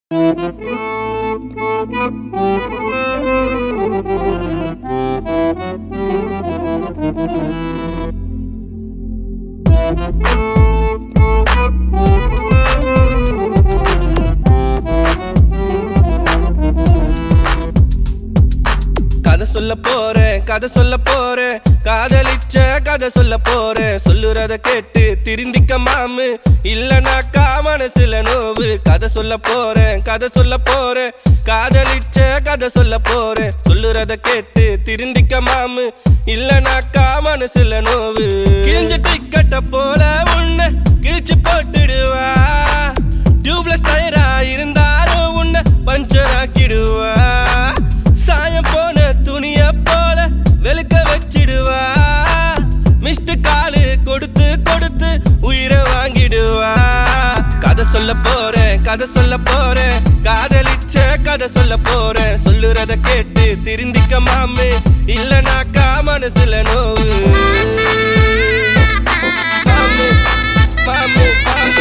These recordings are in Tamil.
கதை சொல்ல போறேன் கதை சொல்ல போறேன் காதலிச்ச கதை சொல்ல போறேன் சொல்லுறத கேட்டு திருந்திக்க மாமு இல்லனாக்கா மனசுல நோவு கதை சொல்ல போறேன் கதை சொல்ல போறேன் காதலிச்ச கதை சொல்ல போறேன் சொல்லுறத கேட்டு திருந்திக்க மாமு இல்லனாக்கா மனசுல நோவு கிழிஞ்ச டிக்கெட்ட போல உன்னை கிழிச்சு போட்டுடுவா டியூப்லெஸ் டயரா இருந்தாலும் உன்னை பஞ்சர் ஆக்கிடுவா சாயம் போன துணிய போல வெளுக்க வச்சிடுவா மிஸ்டு காலு கொடுத்து கொடுத்து உயிரை வாங்கிடுவா கதை சொல்ல போறேன் கதை சொல்ல போறேன் காதலிச்ச கதை சொல்ல போறேன் சொல்லுறத கேட்டு திருந்திக்க மாமு இல்லனாக்கா மனசுல நோவு மாமு மாமு மாமு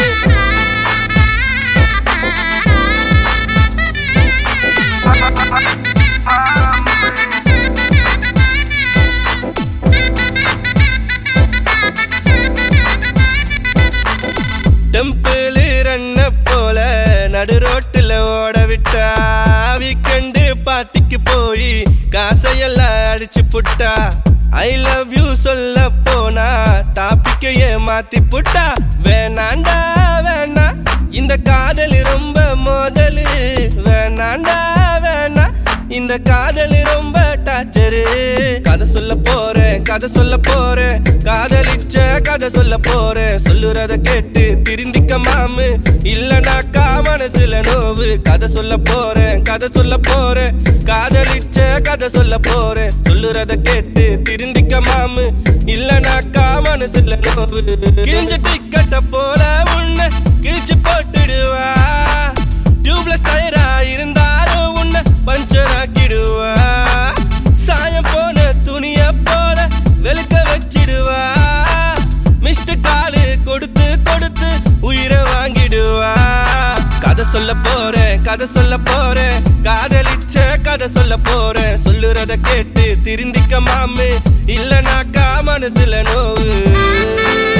டெம்பிள் ரன்ன போல நடு ரோட்டுல ஓட விட்டா வீக்கெண்டு பாட்டிக்கு போய் காசையெல்லாம் அடிச்சு புட்டா ஐ லவ் யூ சொல்ல போனா டாபிக்கையே மாத்தி புட்டா வேணாண்டா வேணா இந்த காதல் ரொம்ப மோதலு வேணாண்டா வேணா இந்த காதல் ரொம்ப டாச்சரு கதை சொல்ல போறேன் கதை சொல்ல போறேன் காதலிச்ச கதை சொல்ல போறேன் சொல்லுறத கேட்டு திருந்திக்க மாமு இல்லனாக்கா மனசுல நோவு கதை சொல்ல போறேன் கதை சொல்ல போறேன் காதலிச்ச கதை சொல்ல போறேன் சொல்லுறத கேட்டு திருந்திக்க மாமு இல்லனாக்கா மனசுல நோவு கிழிஞ்ச டிக்கெட்ட போல உன்னை கிழிச்சு போட்டுடுவா டியூப்லெஸ் டயரா இருந்தாலும் உன்னை பஞ்சர் ஆக்கிடுவா சாயம் போன துணிய போல வெளுக்க வச்சிடுவா மிஸ்டு காலு கொடுத்து கொடுத்து உயிரை வாங்கிடுவா கதை சொல்ல போறேன் கதை சொல்ல போறேன் காதலிச்ச கதை சொல்ல போறேன் சொல்லுறத கேட்டு திருந்திக்க மாமு இல்லனாக்கா மனசுல நோவு